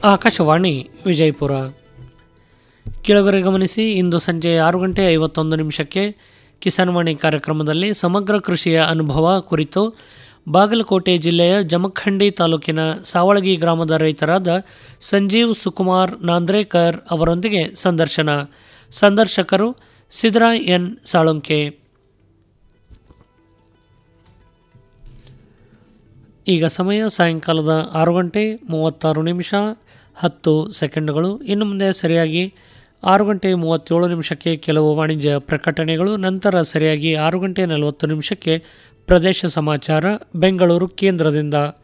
ಆಕಾಶವಾಣಿ ವಿಜಯಪುರ ಕೆಳಗರೆ ಗಮನಿಸಿ ಇಂದು ಸಂಜೆ ಆರು ಗಂಟೆ ಐವತ್ತೊಂದು ನಿಮಿಷಕ್ಕೆ ಕಿಸಾನ್ವಾಣಿ ಕಾರ್ಯಕ್ರಮದಲ್ಲಿ ಸಮಗ್ರ ಕೃಷಿಯ ಅನುಭವ ಕುರಿತು ಬಾಗಲಕೋಟೆ ಜಿಲ್ಲೆಯ ಜಮಖಂಡಿ ತಾಲೂಕಿನ ಸಾವಳಗಿ ಗ್ರಾಮದ ರೈತರಾದ ಸಂಜೀವ್ ಸುಕುಮಾರ್ ನಾಂದ್ರೇಕರ್ ಅವರೊಂದಿಗೆ ಸಂದರ್ಶನ ಸಂದರ್ಶಕರು ಸಿದ್ರಾಯ್ ಎನ್ ಸಾಳುಂಕೆ ಈಗ ಸಮಯ ಸಾಯಂಕಾಲದ ಆರು ಗಂಟೆ ಮೂವತ್ತಾರು ನಿಮಿಷ ಹತ್ತು ಸೆಕೆಂಡ್ಗಳು ಇನ್ನು ಮುಂದೆ ಸರಿಯಾಗಿ ಆರು ಗಂಟೆ ಮೂವತ್ತೇಳು ನಿಮಿಷಕ್ಕೆ ಕೆಲವು ವಾಣಿಜ್ಯ ಪ್ರಕಟಣೆಗಳು ನಂತರ ಸರಿಯಾಗಿ ಆರು ಗಂಟೆ ನಲವತ್ತು ನಿಮಿಷಕ್ಕೆ ಪ್ರದೇಶ ಸಮಾಚಾರ ಬೆಂಗಳೂರು ಕೇಂದ್ರದಿಂದ